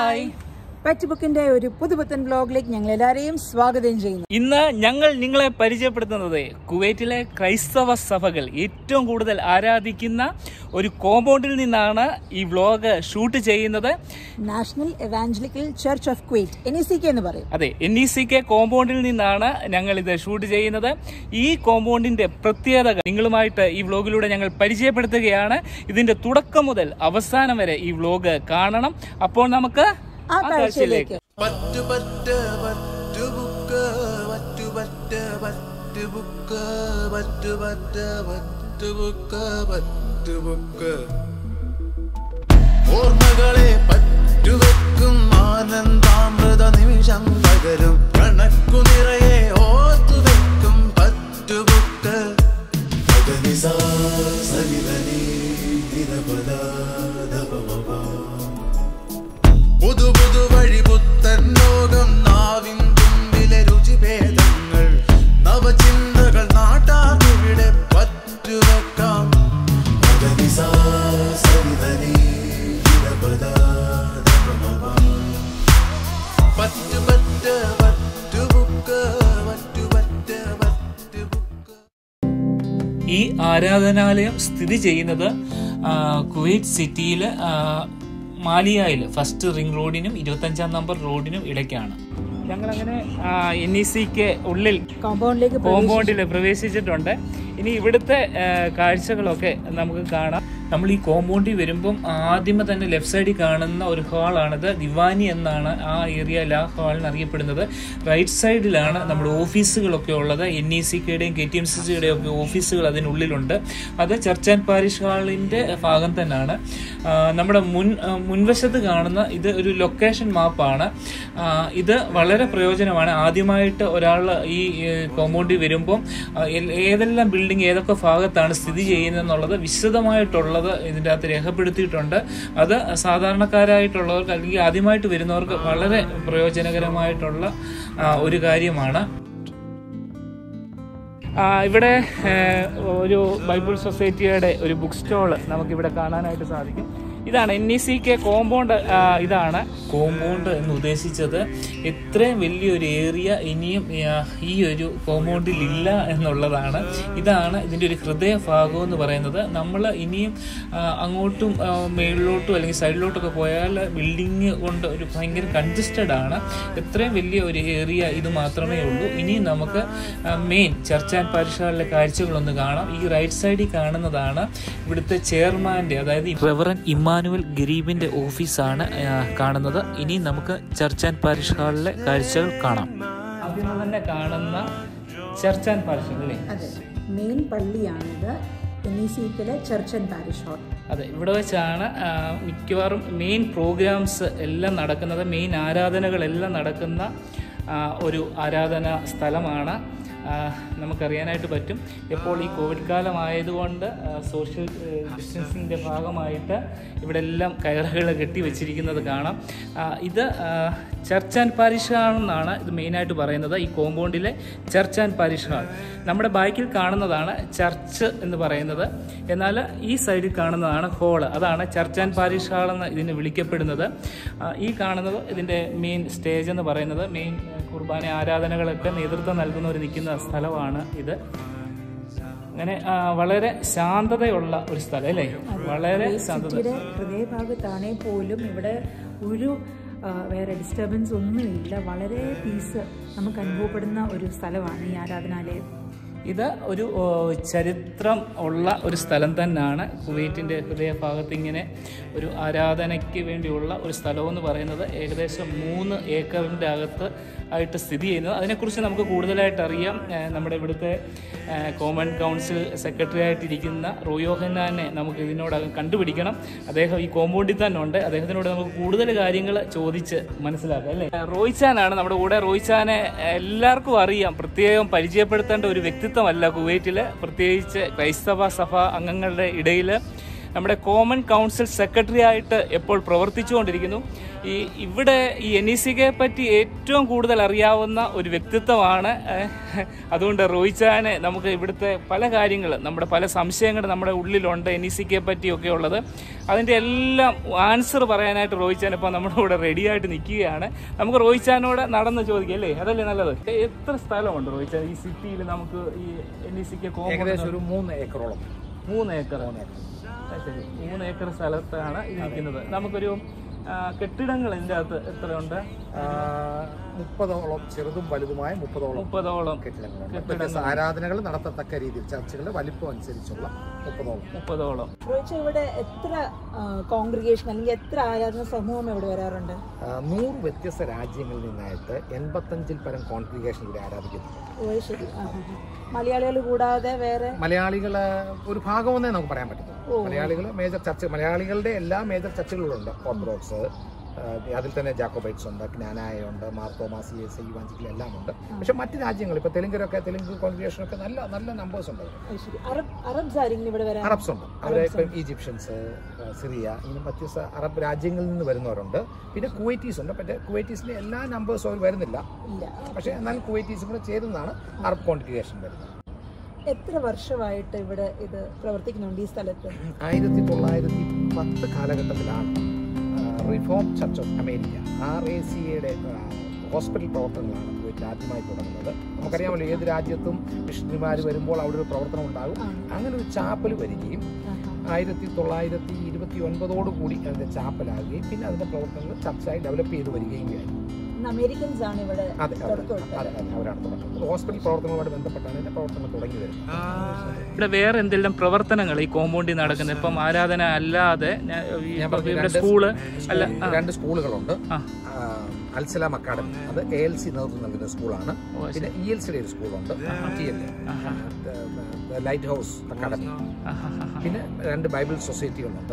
Hi pet ബുക്കിന്റെ ഒരു പുതുപുത്തൻ ബ്ലോഗിലേക്ക് ഞങ്ങൾ എല്ലാവരെയും സ്വാഗതം ചെയ്യുന്നു ഇന്ന് ഞങ്ങൾ നിങ്ങളെ പരിചയപ്പെടുത്തുന്നത് കുവൈറ്റിലെ ക്രൈസ്തവ സഭകൾ ഏറ്റവും കൂടുതൽ ആരാധിക്കുന്ന ഒരു കോമ്പൗണ്ടിൽ നിന്നാണ് ഈ വ്ലോഗ് ഷൂട്ട് ചെയ്യുന്നത് national evangelical church of Kuwait N E C K എന്ന് പറയും അതെ എൻ ഇ സി കെ കോമ്പൗണ്ടിൽ നിന്നാണ് ഞങ്ങൾ ഇത് ഷൂട്ട് ചെയ്യുന്നത് ഈ കോമ്പൗണ്ടിന്റെ പ്രത്യേകത നിങ്ങളുമായിട്ട് ഈ വ്ലോഗിലൂടെ ഞങ്ങൾ പരിചയപ്പെടുത്തുകയാണ് ഇതിന്റെ തുടക്കം മുതൽ അവസാനം വരെ ഈ വ്ലോഗ് കാണണം അപ്പോൾ നമുക്ക് ആ കാഴ്ചയിലേക്ക് പറ്റു പറ്റ് പറ്റു ബുക്ക് പറ്റു പറ്റ് പറ്റു ബുക്ക് പറ്റു പറ്റ് പറ്റു ബുക്ക് പറ്റു ബുക്ക് ഓർമ്മകളെ പറ്റുവെക്കും ആനന്ദാമൃത നിമിഷം പകരും കണക്കു നിറയെ ഓർത്തുവെക്കും പറ്റുബുക്ക് പദനിസ സരിതനി നിരപദ പുതു പുതു വഴി പുത്തൻ ലോകം നാവിൻ തുമ്പിലെ രുചിഭേദങ്ങൾ നവചിന്തകൾ നാട്ടാറിവിടെ പറ്റുവെക്കാം പദനിസ സരിതനി നിരപദ പറ്റു പറ്റ് പറ്റു ബുക്ക് പറ്റു പറ്റ് പറ്റു ബുക്ക് ഈ ആരാധനാലയം സ്ഥിതി ചെയ്യുന്നത് ആ, കുവൈറ്റ് സിറ്റിയിൽ മാലിയായിൽ ഫസ്റ്റ് റിംഗ് റോഡിനും ഇരുപത്തഞ്ചാം നമ്പർ റോഡിനും ഇടയ്ക്കാണ് ഞങ്ങളങ്ങനെ എൻ ഇ സിക്ക് ഉള്ളിൽ കോമ്പൗണ്ടിലേക്ക് കോമ്പൗണ്ടിൽ പ്രവേശിച്ചിട്ടുണ്ട് ഇനി ഇവിടുത്തെ ആ, കാഴ്ചകളൊക്കെ നമുക്ക് കാണാം നമ്മൾ ഈ കോമ്പൗണ്ടിൽ വരുമ്പം ആദ്യമേ തന്നെ ലെഫ്റ്റ് സൈഡിൽ കാണുന്ന ഒരു ഹാളാണിത് ദിവാനി എന്നാണ് ആ ഏരിയയിൽ ആ ഹാളിന് അറിയപ്പെടുന്നത് റൈറ്റ് സൈഡിലാണ് നമ്മുടെ ഓഫീസുകളൊക്കെ ഉള്ളത് എൻ ഇ സി കെയുടെയും കെ ടി എം സി സിയുടെയും ഒക്കെ ഓഫീസുകൾ അതിനുള്ളിലുണ്ട് അത് ചർച്ച് ആൻഡ് പാരിഷ് ഹാളിൻ്റെ ഭാഗം തന്നെയാണ് ആ, നമ്മുടെ മുൻ ആ, മുൻവശത്ത് കാണുന്ന ഇത് ഒരു ലൊക്കേഷൻ മാപ്പാണ് ആ, ഇത് വളരെ പ്രയോജനമാണ് ആദ്യമായിട്ട് ഒരാൾ ഈ കോമ്പൗണ്ടിൽ വരുമ്പം ആ, എൽ- ഏതെല്ലാം ബിൽഡിംഗ് ഏതൊക്കെ ഭാഗത്താണ് സ്ഥിതി ചെയ്യുന്നതെന്നുള്ളത് വിശദമായിട്ടുള്ളത് ഇതിൻ്റെ അകത്ത് രേഖപ്പെടുത്തിയിട്ടുണ്ട് അത് സാധാരണക്കാരായിട്ടുള്ളവർക്ക് അല്ലെങ്കിൽ ആദ്യമായിട്ട് വരുന്നവർക്ക് വളരെ പ്രയോജനകരമായിട്ടുള്ള ആ, ഒരു കാര്യമാണ് ആ, ഇവിടെ ഏ, ഒരു ബൈബിൾ സൊസൈറ്റിയുടെ ഒരു ബുക്ക് സ്റ്റോൾ നമുക്കിവിടെ കാണാനായിട്ട് സാധിക്കും ഇതാണ് N E C K compound ഇതാണ് കോമ്പൗണ്ട് എന്ന് ഉദ്ദേശിച്ചത് ഇത്രയും വലിയൊരു ഏരിയ ഇനിയും ആ, ഈ ഒരു കോമ്പൗണ്ടിൽ ഇല്ല എന്നുള്ളതാണ് ഇതാണ് ഇതിൻ്റെ ഒരു ഹൃദയഭാഗം എന്ന് പറയുന്നത് നമ്മൾ ഇനിയും ആ, അങ്ങോട്ടും ആ, മേളിലോട്ടും അല്ലെങ്കിൽ സൈഡിലോട്ടൊക്കെ പോയാൽ ബിൽഡിങ് കൊണ്ട് ഒരു ഭയങ്കര കൺജസ്റ്റഡ് ആണ് ഇത്രയും വലിയ ഒരു ഏരിയ ഇത് മാത്രമേ ഉള്ളൂ ഇനി നമുക്ക് മെയിൻ ചർച്ച് ആൻഡ് പരിശാലിലെ കാഴ്ചകളൊന്ന് കാണാം ഈ റൈറ്റ് സൈഡിൽ കാണുന്നതാണ് ഇവിടുത്തെ ചെയർമാൻ്റെ അതായത് റെവറൻ ഇമ്മാനുവൽ ഗരീബിൻ്റെ ഓഫീസാണ് ആ, കാണുന്നത് ഇനി നമുക്ക് ചർച്ച് ആൻഡ് പാരിഷ് ഹാളിലെ കാഴ്ചകൾ കാണാം ആദ്യം തന്നെ കാണുന്ന ചർച്ച് ആൻഡ് പാരിഷ് ഹാൾ അല്ലേ അതെ മെയിൻ പള്ളിയാണിത് എൻ ഇ സി കെയിലെ ചർച്ച് ആൻഡ് പാരിഷ് ഹാൾ അതെ ഇവിടെ വെച്ചാണ് ആ, മിക്കവാറും മെയിൻ പ്രോഗ്രാംസ് എല്ലാം നടക്കുന്നത് മെയിൻ ആരാധനകളെല്ലാം നടക്കുന്ന ആ, ഒരു ആരാധന സ്ഥലമാണ് ആ, നമുക്കറിയാനായിട്ട് പറ്റും ഇപ്പോൾ ഈ കോവിഡ് കാലം ആയതുകൊണ്ട് ആ, സോഷ്യൽ ഡിസ്റ്റൻസിൻ്റെ ഭാഗമായിട്ട് ഇവിടെ എല്ലാം കയറുകൾ കെട്ടി വെച്ചിരിക്കുന്നത് കാണാം ആ, ഇത് ആ, ചർച്ച് ആൻഡ് പാരിഷ് ഹാൾ എന്നാണ് ഇത് മെയിനായിട്ട് പറയുന്നത് ഈ കോമ്പൗണ്ടിലെ ചർച്ച് ആൻഡ് പാരിഷ് ഹാൾ നമ്മുടെ ബാക്കിൽ കാണുന്നതാണ് ചർച്ച് എന്ന് പറയുന്നത് എന്നാൽ ഈ സൈഡിൽ കാണുന്നതാണ് ഹോള് അതാണ് ചർച്ച് ആൻഡ് പാരിഷ് ഹാൾ എന്ന് ഇതിന് വിളിക്കപ്പെടുന്നത് ആ, ഈ കാണുന്നത് ഇതിൻ്റെ മെയിൻ സ്റ്റേജ് എന്ന് പറയുന്നത് മെയിൻ കുർബാന ആരാധനകളൊക്കെ നേതൃത്വം നൽകുന്നവർ നിൽക്കുന്ന സ്ഥലമാണ് ഇത് അങ്ങനെ ആ, വളരെ ശാന്തതയുള്ള ഒരു സ്ഥലം അല്ലേ വളരെ ശാന്തത സിറ്റിയുടെ ഹൃദയഭാഗത്താണേ പോലും ഇവിടെ ഒരു ആ, വേറെ ഡിസ്റ്റർബൻസ് ഒന്നുമില്ല വളരെ പീസ് നമുക്ക് അനുഭവപ്പെടുന്ന ഒരു സ്ഥലമാണ് ഈ ആരാധനാലയം ഇത് ഒരു ഓ, ചരിത്രം ഉള്ള ഒരു സ്ഥലം തന്നെയാണ് കുവൈറ്റിൻ്റെ ഹൃദയഭാഗത്ത് ഇങ്ങനെ ഒരു ആരാധനയ്ക്ക് വേണ്ടിയുള്ള ഒരു സ്ഥലമെന്ന് പറയുന്നത് ഏകദേശം മൂന്ന് ഏക്കറിൻ്റെ അകത്ത് ആയിട്ട് സ്ഥിതി ചെയ്യുന്നത് അതിനെക്കുറിച്ച് നമുക്ക് കൂടുതലായിട്ട് അറിയാം ഏഹ് നമ്മുടെ ഇവിടുത്തെ ഏഹ് കോമൺ കൗൺസിൽ സെക്രട്ടറി ആയിട്ടിരിക്കുന്ന റോയോഹന്നാനെ നമുക്ക് ഇതിനോടകം കണ്ടുപിടിക്കണം അദ്ദേഹം ഈ കോമ്പൗണ്ടിൽ തന്നെ ഉണ്ട് അദ്ദേഹത്തിനോട് നമുക്ക് കൂടുതൽ കാര്യങ്ങൾ ചോദിച്ച് മനസ്സിലാക്കാം അല്ലേ റോയ്ചാനാണ് നമ്മുടെ കൂടെ റോയ്ചാനെ എല്ലാവർക്കും അറിയാം പ്രത്യേകം പരിചയപ്പെടുത്തേണ്ട ഒരു വ്യക്തിത്വമല്ല കുവൈറ്റിൽ പ്രത്യേകിച്ച് ക്രൈസ്തവ സഭ അംഗങ്ങളുടെ ഇടയിൽ നമ്മുടെ കോമൺ കൗൺസിൽ സെക്രട്ടറി ആയിട്ട് ഇപ്പോൾ പ്രവർത്തിച്ചുകൊണ്ടിരിക്കുന്നു ഈ ഇവിടെ ഈ എൻ ഇ സിക്കെ പറ്റി ഏറ്റവും കൂടുതൽ അറിയാവുന്ന ഒരു വ്യക്തിത്വമാണ് ഏഹ്, അതുകൊണ്ട് റോയിച്ചാനെ നമുക്ക് ഇവിടുത്തെ പല കാര്യങ്ങൾ നമ്മുടെ പല സംശയങ്ങൾ നമ്മുടെ ഉള്ളിലുണ്ട് എൻ ഇ സിക്കെ പറ്റിയൊക്കെ ഉള്ളത് അതിൻ്റെ എല്ലാം ആൻസർ പറയാനായിട്ട് റോയിച്ചാൻ ഇപ്പോൾ നമ്മുടെ കൂടെ റെഡി ആയിട്ട് നിൽക്കുകയാണ് നമുക്ക് റോയിച്ചാനോട് നടന്ന് ചോദിക്കാം അല്ലേ അതല്ലേ നല്ലത് എത്ര സ്ഥലമുണ്ട് റോയിച്ചാൻ ഈ സിറ്റിയിൽ നമുക്ക് ഈ എൻ ഇ സിക്ക് ഏകദേശം ഒരു മൂന്ന് ഏക്കറോളം മൂന്ന് ഏക്കർ അത് ശരി മൂന്ന് ഏക്കർ സ്ഥലത്താണ് ഇത് നിൽക്കുന്നത് നമുക്കൊരു ആ, കെട്ടിടങ്ങൾ ഇതിൻ്റെ അകത്ത് എത്രയുണ്ട് ആ, മുപ്പതോളം ചെറുതും വലുതുമായ മുപ്പതോളം മുപ്പതോളം കെട്ടിടങ്ങളുണ്ട് വ്യത്യസ്ത ആരാധനകൾ നടത്തത്തക്ക രീതിയിൽ ചർച്ചുകളുടെ വലിപ്പം അനുസരിച്ചുള്ള മുപ്പതോളം മുപ്പതോളം റോയിച്ച ഇവിടെ എത്ര കോൺഗ്രിഗേഷൻ അല്ലെങ്കിൽ എത്ര ആരാധന സമൂഹം ഇവിടെ വരാറുണ്ട് ആ, നൂറ് വ്യത്യസ്ത രാജ്യങ്ങളിൽ നിന്നായിട്ട് എൺപത്തഞ്ചിൽ പരം കോൺഗ്രിഗേഷൻ ഇവിടെ ആരാധിക്കുന്നു ഓ ശരി ആ മലയാളികൾ കൂടാതെ വേറെ മലയാളികൾ ഒരു ഭാഗമെന്നേ നമുക്ക് പറയാൻ പറ്റും മലയാളികൾ മേജർ ചർച്ച് മലയാളികളുടെ എല്ലാ മേജർ ചർച്ചുകളിലുണ്ട് ഓർത്തഡോക്സ് ആ, അതിൽ തന്നെ ജാക്കോബൈറ്റ്സ് ഉണ്ട് ജ്ഞാനായ ഉണ്ട് മാർത്തോമാ സി എസ് ഇവാഞ്ചിക്കൽ എല്ലാം ഉണ്ട് പക്ഷെ മറ്റ് രാജ്യങ്ങൾ ഇപ്പോൾ തെലുങ്കിലൊക്കെ തെലുങ്ക് കോൺഗ്രിഗേഷനൊക്കെ നല്ല നല്ല നമ്പേഴ്സ് ഉണ്ട് ഓ ശരി അറബ് അറബ്സ് ആരെങ്കിലും ഇവിടെ വരാൻ അറബ്സ് ഉണ്ട് അവരെ ഇപ്പം ഈജിപ്ഷ്യൻസ് സിറിയ ഇങ്ങനെ വ്യത്യസ്ത അറബ് രാജ്യങ്ങളിൽ നിന്ന് വരുന്നവരുണ്ട് പിന്നെ കുവൈറ്റീസ് ഉണ്ട് പക്ഷേ കുവൈറ്റീസിന്റെ എല്ലാ നമ്പേഴ്സും അവർ വരുന്നില്ല ഇല്ല പക്ഷേ എന്നാൽ കുവൈറ്റീസും കൂടെ ചേരുന്നതാണ് അറബ് കോൺഗ്രിഗേഷൻ വരുന്നത് എത്ര വർഷമായിട്ട് ഇവിടെ ഇത് പ്രവർത്തിക്കുന്നുണ്ട് ഈ സ്ഥലത്ത് ആയിരത്തി തൊള്ളായിരത്തി പത്ത് കാലഘട്ടത്തിലാണ് reform church of America R A സിയുടെ ഹോസ്പിറ്റൽ പ്രവർത്തനങ്ങളാണ് കുവൈറ്റിൽ ആദ്യമായി തുടങ്ങുന്നത് നമുക്കറിയാമല്ലോ ഏത് രാജ്യത്തും മിഷണറിമാർ വരുമ്പോൾ അവിടെ ഒരു പ്രവർത്തനം ഉണ്ടാകും അങ്ങനെ ഒരു ചാപ്പൽ വരികയും ആയിരത്തി തൊള്ളായിരത്തി ഇരുപത്തി ഒൻപതോടു കൂടി അതിൻ്റെ ചാപ്പലാകുകയും പിന്നെ അതിൻ്റെ പ്രവർത്തനങ്ങൾ ചർച്ചായി ഡെവലപ്പ് ചെയ്ത് വരികയും ചെയ്തു ഇന്ന് അമേരിക്കൻസ് ആണ് ഇവിടെ അതെ അതെ തുടക്കം അതെ അതെ അവരാണ് തുടങ്ങുന്നത് ഹോസ്പിറ്റൽ പ്രവർത്തനങ്ങളുമായി ബന്ധപ്പെട്ടാണ് ഇതിൻ്റെ പ്രവർത്തനം തുടങ്ങി വരുന്നത് ഇവിടെ വേറെ എന്തെല്ലാം പ്രവർത്തനങ്ങൾ ഈ കോമ്പൗണ്ടിൽ നടക്കുന്നത് ഇപ്പം ആരാധന അല്ലാതെ ഞാൻ ഈ ഞാൻ പറഞ്ഞു, ഇവിടെ രണ്ട് സ്കൂള് അല്ല ആ, രണ്ട് സ്കൂളുകളുണ്ട് ആ. ആ, അൽസലാം അക്കാഡമി അത് എ എൽ സി നേതൃത്വം നൽകുന്ന സ്കൂളാണ് ഓ, ശരി. പിന്നെ ഇ എൽ സിയുടെ ഒരു സ്കൂളുണ്ട് ടി എൽ ആഹാ. ലൈറ്റ് ഹൗസ് അക്കാഡമി ആഹാ, ആഹാ. പിന്നെ രണ്ട് ബൈബിൾ സൊസൈറ്റികളുണ്ട്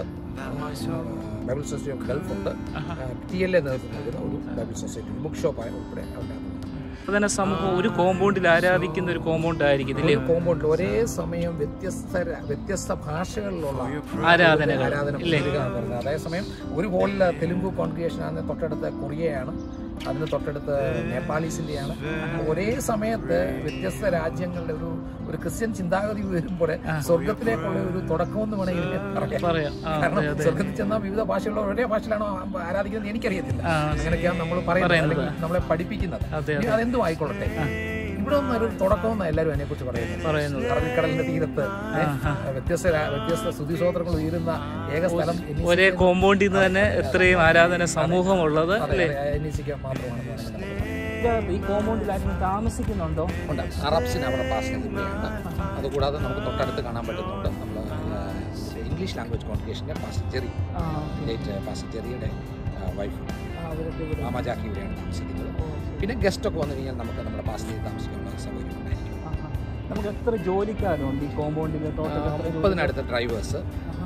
ബൈബിൾ സൊസൈറ്റി ഓഫ് ഗൾഫ് ഉണ്ട് ടി എൽ എ നേതൃത്വം നൽകുന്ന ഒരു ബൈബിൾ സൊസൈറ്റി ബുക്ക് ഷോപ്പായ ഉൾപ്പെടെ ഉണ്ടാകുന്നു ആരാധന സമൂഹം ഒരു കോമ്പൗണ്ടിൽ ആരാധിക്കുന്ന ഒരു കോമ്പൗണ്ട് ആയിരിക്കും ഇതില്ലേ കോമ്പൗണ്ടിൽ ഒരേ സമയം വ്യത്യസ്ത ര- വ്യത്യസ്ത ഭാഷകളിലുള്ള ആരാധനകൾ ആരാധന ഇല്ലേ? പുസ്തകമാണ് വരുന്നത് അതേസമയം ഒരു ഹോളിൽ തെലുങ്ക് കോൺഗ്രിഗേഷൻ ആണ് തൊട്ടടുത്ത് കൊറിയയാണ് അതിന് തൊട്ടടുത്ത് നേപ്പാളീസിന്റെയാണ് ഒരേ സമയത്ത് വ്യത്യസ്ത രാജ്യങ്ങളുടെ ഒരു ഒരു ക്രിസ്ത്യൻ ചിന്താഗതി വരുമ്പോൾ സ്വർഗത്തിലേക്കുള്ള ഒരു തുടക്കം എന്ന് വേണമെങ്കിൽ ഇതിനെ പറയാം പറയാം ആ, കാരണം അതെ, അതെ. സ്വർഗത്തിൽ ചെന്നാൽ വിവിധ ഭാഷയുള്ള ഒരേ ഭാഷയിലാണോ ആരാധിക്കുന്നത് എനിക്കറിയത്തില്ല ആ, അങ്ങനെയൊക്കെയാണ് നമ്മൾ പറയുന്നത് പറയുന്നത്. അല്ലെങ്കിൽ നമ്മളെ പഠിപ്പിക്കുന്നത് അതെ, ഇനി അതെന്തും ആയിക്കൊള്ളട്ടെ ഇവിടെ ഒന്നും ഒരു തുടക്കം എല്ലാവരും അതിനെ കുറിച്ച് പറയുന്നത് പറയുന്നത് അറബിക്കടലിന്റെ തീരത്ത് ഏ, വ്യത്യസ്ത രാ- വ്യത്യസ്ത സ്തുതിസോത്രങ്ങൾ ഉയരുന്ന ഏക സ്ഥലം NEC ഒരേ കോമ്പൗണ്ടിൽ നിന്ന് തന്നെ ഇത്രയും ആരാധന സമൂഹമുള്ളത് അല്ലേ അന്വേഷിക്കാൻ മാത്രമാണെന്ന് വേണമെങ്കിൽ നമുക്ക് പറയാം. ഈ കോമ്പൗണ്ടിൽ ആരും താമസിക്കുന്നുണ്ടോ ഉണ്ട് അറബ്സിന് അവിടെ പാസ്റ്റർ ഇവിടെയുണ്ട് അതുകൂടാതെ നമുക്ക് തൊട്ടടുത്ത് കാണാൻ പറ്റുന്നുണ്ട് നമ്മൾ ഇംഗ്ലീഷ് ലാംഗ്വേജ് കോൺഗ്രിഗേഷൻ്റെ പാസ്റ്റർ ജെറി ആ, ലേറ്റ് പാസ്റ്റർ ജെറിയുടെ വൈഫ് ആ, അവരൊക്കെ ഇവിടെ മാമാജാക്കി ഇവിടെയാണ് താമസിക്കുന്നത് പിന്നെ ഗസ്റ്റ് ഒക്കെ വന്നു കഴിഞ്ഞാൽ നമുക്ക് നമ്മുടെ പാസ്റ്ററിൽ താമസിക്കാനുള്ള സൗകര്യം ഉണ്ടായിരിക്കും ആഹാ. നമുക്ക് എത്ര ജോലിക്കാരുണ്ട് ഈ കോമ്പൗണ്ടിൽ തോട്ടത്തിൽ എത്ര ജോലി- മുപ്പതിനടുത്ത് ഡ്രൈവേഴ്സ്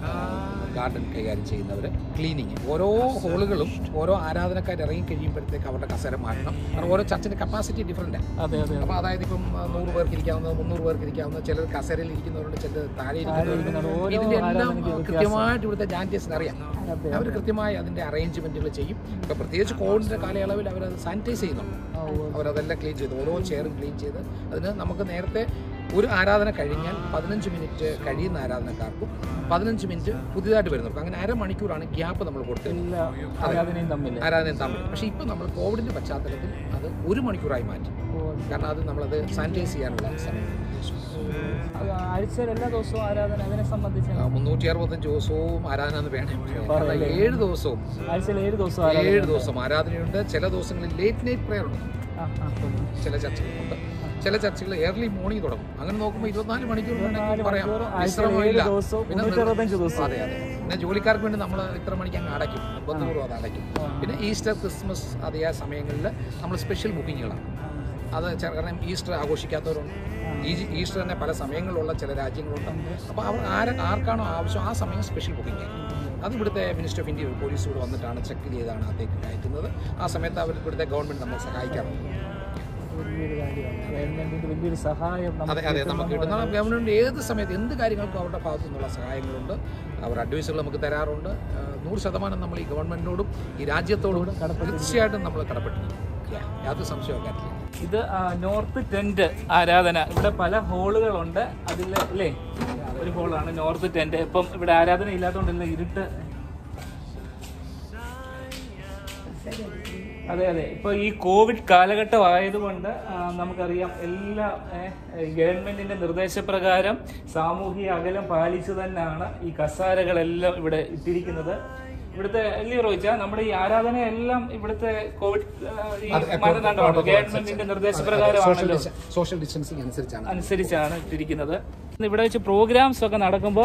ഗാർഡൻ കൈകാര്യം ചെയ്യുന്നവർ ക്ലീനിങ് ഓരോ ഹോളുകളും ഓരോ ആരാധനക്കാർ ഇറങ്ങി കഴിയുമ്പോഴത്തേക്ക് അവരുടെ കസേര മാറ്റണം കാരണം ഓരോ ചർച്ചിൻ്റെ കപ്പാസിറ്റി ഡിഫറെൻ്റ് അതെ അതെ അപ്പോൾ അതായത് ഇപ്പം ആ, നൂറ് പേർക്ക് ഇരിക്കാവുന്ന മുന്നൂറ് പേർക്ക് ഇരിക്കാവുന്ന ചിലർ കസേരയിൽ ഇരിക്കുന്നവരുണ്ട് ചിലർ താഴെ ഇരിക്കുന്നവരുണ്ട്. ഇരിക്കുന്നവരുണ്ട് ഓരോ ഇതിൻ്റെ എല്ലാം ആരാധനയ്ക്ക് വ്യത്യാസം. കൃത്യമായിട്ട് ഇവിടുത്തെ ജാൻറ്റേഴ്സിന് അറിയാം അതെ അവർ കൃത്യമായി അതിൻ്റെ അറേഞ്ച്മെൻറ്റുകൾ ചെയ്യും ഇപ്പോൾ പ്രത്യേകിച്ച് കോവിഡിൻ്റെ കാലയളവിൽ അവരത് സാനിറ്റൈസ് ചെയ്യുന്നുണ്ട് ആ, ഉവ്വ്. അവരതെല്ലാം ക്ലീൻ ചെയ്ത് ഓരോ ചെയറും ക്ലീൻ ചെയ്ത് അതിന് നമുക്ക് നേരത്തെ ഒരു ആരാധന കഴിഞ്ഞാൽ പതിനഞ്ച് മിനിറ്റ് കഴിയുന്ന ആരാധനക്കാർക്കും പതിനഞ്ച് മിനിറ്റ് പുതിയതായിട്ട് വരുന്നവർക്കും അങ്ങനെ അരമണിക്കൂറാണ് ഗ്യാപ്പ് നമ്മൾ കൊടുത്തത് എല്ലാ ആരാധനയും തമ്മിൽ ആരാധനയും തമ്മിൽ പക്ഷേ ഇപ്പം നമ്മൾ കോവിഡിൻ്റെ പശ്ചാത്തലത്തിൽ അത് ഒരു മണിക്കൂറായി മാറ്റി കാരണം അത് നമ്മളത് സാനിറ്റൈസ് ചെയ്യാനുള്ള സമയം ആഴ്ചയിൽ എല്ലാ ദിവസവും ആരാധന അതിനെ സംബന്ധിച്ച് മുന്നൂറ്റി അറുപത്തഞ്ച് ദിവസവും ആരാധന എന്ന് വേണം കാരണം ഏഴ് ദിവസവും ആഴ്ചയിൽ ഏഴ് ദിവസവും ആരാധന ഏഴ് ദിവസം ആരാധനയുണ്ട് ചില ദിവസങ്ങളിൽ ലേറ്റ് നൈറ്റ് പ്രെയർ ഉണ്ട് ആ, ആ, ചില ചർച്ചകളുണ്ട് ചില ചർച്ചകൾ ഏർലി മോർണിംഗ് തുടങ്ങും അങ്ങനെ നോക്കുമ്പോൾ ഇരുപത്തിനാല് മണിക്കൂർ വേണമെങ്കിൽ പറയാം മണിക്കൂർ, ആഴ്ചയിൽ വിശ്രമമില്ല ഏഴ് ദിവസവും, പിന്നെ മുന്നൂറ്റി അറുപത്തഞ്ച് ദിവസവും. അതെ അതെ പിന്നെ ജോലിക്കാർക്ക് വേണ്ടി നമ്മൾ ഇത്ര മണിക്ക് അങ്ങ് അടയ്ക്കും നിർബന്ധപൂർവ്വം അത് അടയ്ക്കും പിന്നെ ഈസ്റ്റർ ക്രിസ്മസ് അതേ സമയങ്ങളിൽ നമ്മൾ സ്പെഷ്യൽ ബുക്കിങ്ങുകളാണ് അത് ചെ- കാരണം ഈസ്റ്റർ ആഘോഷിക്കാത്തവരുണ്ട് ഈ ഈസ്റ്റർ തന്നെ പല സമയങ്ങളിലുള്ള ചില രാജ്യങ്ങളുണ്ട് അപ്പോൾ അവർ ആര് ആർക്കാണോ ആവശ്യം ആ സമയം സ്പെഷ്യൽ ബുക്കിംഗ് ആയിരിക്കും അത് ഇവിടുത്തെ മിനിസ്റ്റർ ഓഫ് ഇന്ത്യ പോലീസ് കൂടെ വന്നിട്ടാണ് ചെക്ക് ചെയ്താണ് അകത്തേക്ക് കയറ്റുന്നത് ആ സമയത്ത് അവർ ഇവിടുത്തെ ഗവൺമെൻറ് നമ്മളെ സഹായിക്കാറുണ്ട് വലിയൊരു കാര്യമാണ് ഗവൺമെന്റിന്റെ വലിയൊരു സഹായം അതെ അതെ നമുക്ക് കിട്ടുന്ന ഗവൺമെന്റ് ഏത് സമയത്ത് എന്ത് കാര്യങ്ങൾക്കും അവരുടെ ഭാഗത്തു നിന്നുള്ള സഹായങ്ങളുണ്ട് അവർ അഡ്വൈസുകൾ നമുക്ക് തരാറുണ്ട് ആ, നൂറ് ശതമാനം നമ്മൾ ഈ ഗവൺമെന്റിനോടും ഈ രാജ്യത്തോടും തീർച്ചയായിട്ടും നമ്മൾ കടപ്പെട്ടിരിക്കും Yeah, യാതൊരു സംശയവും കാര്യമില്ല ഇത് ആ, നോർത്ത് ടെന്റ് ആരാധന ഇവിടെ പല ഹോളുകളുണ്ട് അതിൽ അല്ലേ ഒരു ഹോളാണ് നോർത്ത് ടെന്റ് ഇപ്പം ഇവിടെ ആരാധന ഇല്ലാത്തതുകൊണ്ടല്ല ഇരുട്ട് അതെ അതെ ഇപ്പൊ ഈ കോവിഡ് കാലഘട്ടം ആയതുകൊണ്ട് ആ, നമുക്കറിയാം എല്ലാ ഏ, ഗവൺമെന്റിന്റെ നിർദ്ദേശപ്രകാരം സാമൂഹിക അകലം പാലിച്ചു തന്നെയാണ് ഈ കസാരകളെല്ലാം ഇവിടെ ഇട്ടിരിക്കുന്നത് ഇവിടുത്തെ അല്ലേ റോയിച്ച നമ്മുടെ ഈ ആരാധനയെല്ലാം ഇവിടുത്തെ കോവിഡ് ആ, ഈ മാനദണ്ഡമാണ് ഗവൺമെന്റിന്റെ നിർദ്ദേശപ്രകാരമാണല്ലോ സോഷ്യൽ ഡിസ്റ്റൻസിങ് അനുസരിച്ചാണ് അനുസരിച്ചാണ് ഇട്ടിരിക്കുന്നത് ഇവിടെ വെച്ച് പ്രോഗ്രാംസ് ഒക്കെ നടക്കുമ്പോൾ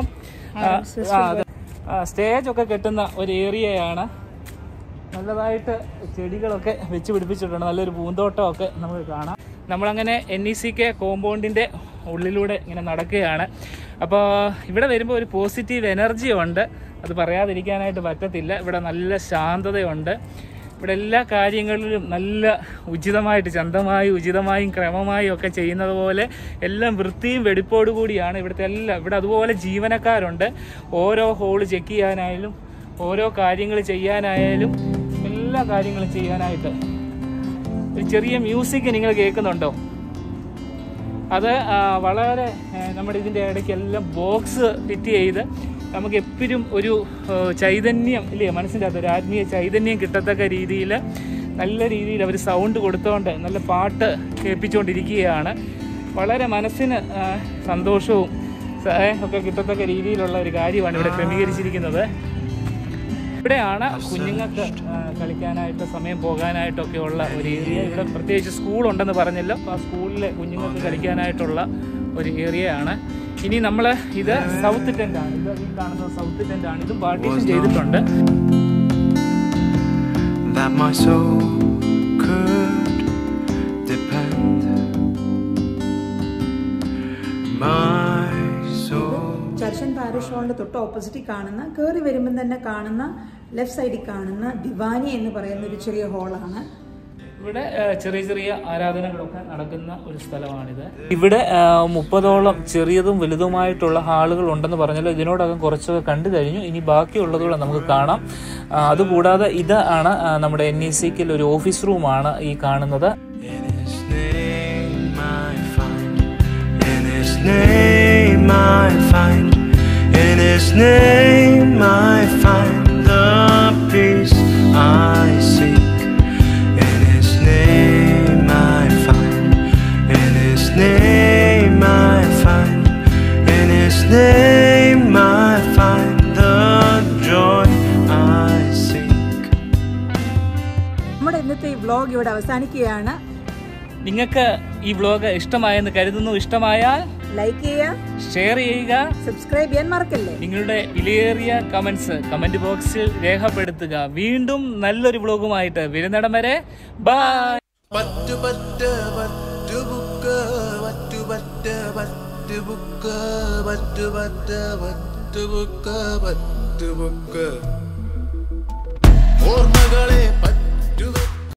സ്റ്റേജ് ഒക്കെ കെട്ടുന്ന ഒരു ഏരിയയാണ് നല്ലതായിട്ട് ചെടികളൊക്കെ വെച്ച് പിടിപ്പിച്ചിട്ടുണ്ട് നല്ലൊരു പൂന്തോട്ടമൊക്കെ നമുക്ക് കാണാം നമ്മളങ്ങനെ എൻ ഇ സി കെ കോമ്പൗണ്ടിൻ്റെ ഉള്ളിലൂടെ ഇങ്ങനെ നടക്കുകയാണ് അപ്പോൾ ഇവിടെ വരുമ്പോൾ ഒരു പോസിറ്റീവ് എനർജി ഉണ്ട് അത് പറയാതിരിക്കാനായിട്ട് പറ്റത്തില്ല ഇവിടെ നല്ല ശാന്തതയുണ്ട് ഇവിടെ എല്ലാ കാര്യങ്ങളിലും നല്ല ഉചിതമായിട്ട് ചന്തമായി ഉചിതമായും ക്രമമായും ഒക്കെ ചെയ്യുന്നത് പോലെ എല്ലാം വൃത്തിയും വെടിപ്പോടു കൂടിയാണ് ഇവിടുത്തെ എല്ലാം ഇവിടെ അതുപോലെ ജീവനക്കാരുണ്ട് ഓരോ ഹോള് ചെക്ക് ചെയ്യാനായാലും ഓരോ കാര്യങ്ങൾ ചെയ്യാനായാലും എല്ലാ കാര്യങ്ങളും ചെയ്യാനായിട്ട് ഒരു ചെറിയ മ്യൂസിക് നിങ്ങൾ കേൾക്കുന്നുണ്ടോ അത് ആ, വളരെ ആ, നമ്മുടെ ഇതിൻ്റെ ഇടയ്ക്ക് എല്ലാം ബോക്സ് ഫിറ്റ് ചെയ്ത് നമുക്ക് എപ്പോഴും ഒരു ആ, ചൈതന്യം ഇല്ലേ മനസ്സിൻ്റെ അകത്ത് ഒരു ആത്മീയ ചൈതന്യം കിട്ടത്തക്ക രീതിയിൽ നല്ല രീതിയിൽ അവർ സൗണ്ട് കൊടുത്തുകൊണ്ട് നല്ല പാട്ട് കേൾപ്പിച്ചുകൊണ്ടിരിക്കുകയാണ് വളരെ മനസ്സിന് ആ, സന്തോഷവും സ- ഏ, ഒക്കെ കിട്ടത്തക്ക രീതിയിലുള്ള ഒരു കാര്യമാണ് ഇവിടെ ക്രമീകരിച്ചിരിക്കുന്നത് ഇവിടെയാണ് കുഞ്ഞുങ്ങൾക്ക് ആ, കളിക്കാനായിട്ട് സമയം പോകാനായിട്ടൊക്കെ ഉള്ള ഒരു ഏരിയ ഇവിടെ പ്രത്യേകിച്ച് സ്കൂൾ ഉണ്ടെന്ന് പറഞ്ഞല്ലോ അപ്പോൾ ആ സ്കൂളിലെ കുഞ്ഞുങ്ങൾക്ക് കളിക്കാനായിട്ടുള്ള ഒരു ഏരിയ ആണ് ഇനി നമ്മൾ ഇത് സൗത്ത് ടെന്റ് ആണ് ഇത് ഈ കാണുന്നത് സൗത്ത് ടെന്റ് ആണ് ഇതും പാർട്ടീഷൻ ചെയ്തിട്ടുണ്ട് that my soul could depend. My soul. ചർച്ചൻ പാരിഷ് ഹാളിന്റെ തൊട്ട് ഓപ്പോസിറ്റിൽ കാണുന്ന കയറി വരുമ്പം തന്നെ കാണുന്ന ലെഫ്റ്റ് സൈഡിൽ കാണുന്ന ദിവാനി എന്ന് പറയുന്ന ഒരു ചെറിയ ഹാളാണ് ഇവിടെ ആ, ചെറിയ ചെറിയ ആരാധനകളൊക്കെ നടക്കുന്ന ഒരു സ്ഥലമാണിത് ഇവിടെ ആ, മുപ്പതോളം ചെറിയതും വലുതുമായിട്ടുള്ള ഹാളുകൾ ഉണ്ടെന്ന് പറഞ്ഞല്ലോ ഇതിനോടകം കുറച്ചൊക്കെ കണ്ടു കഴിഞ്ഞു ഇനി ബാക്കിയുള്ളതുകൂടെ നമുക്ക് കാണാം ആ, അതുകൂടാതെ ഇത് ആണ് ആ, നമ്മുടെ എൻ ഇ സിക്കിൽ ഒരു ഓഫീസ് റൂമാണ് ഈ കാണുന്നത് In His name I find. In His name I find. In His name I find the peace I seek. In His name I find. In His name I find. In His name I find the joy I seek. നമ്മുടെ ഇന്നത്തെ ഈ vlog ഇവിടെ അവസാനിക്കുകയാണ് നിങ്ങൾക്ക് ഈ vlog ഇഷ്ടമായെന്ന് കരുതുന്നു ഇഷ്ടമായാൽ ലൈക്ക് ചെയ്യുക ഷെയർ ചെയ്യുക സബ്സ്ക്രൈബ് ചെയ്യാൻ മറക്കല്ലേ നിങ്ങളുടെ വിലയേറിയ കമന്റ്സ് കമന്റ് ബോക്സിൽ രേഖപ്പെടുത്തുക വീണ്ടും നല്ലൊരു വ്ലോഗുമായിട്ട് വരുന്നിടം വരെ ബൈ പറ്റു പറ്റ പറ്റു ബുക്ക് പറ്റു പറ്റ പറ്റു ബുക്ക് പറ്റു പറ്റ പറ്റു ബുക്ക് പറ്റു ബുക്ക് ഓർമ്മകളെ പറ്റു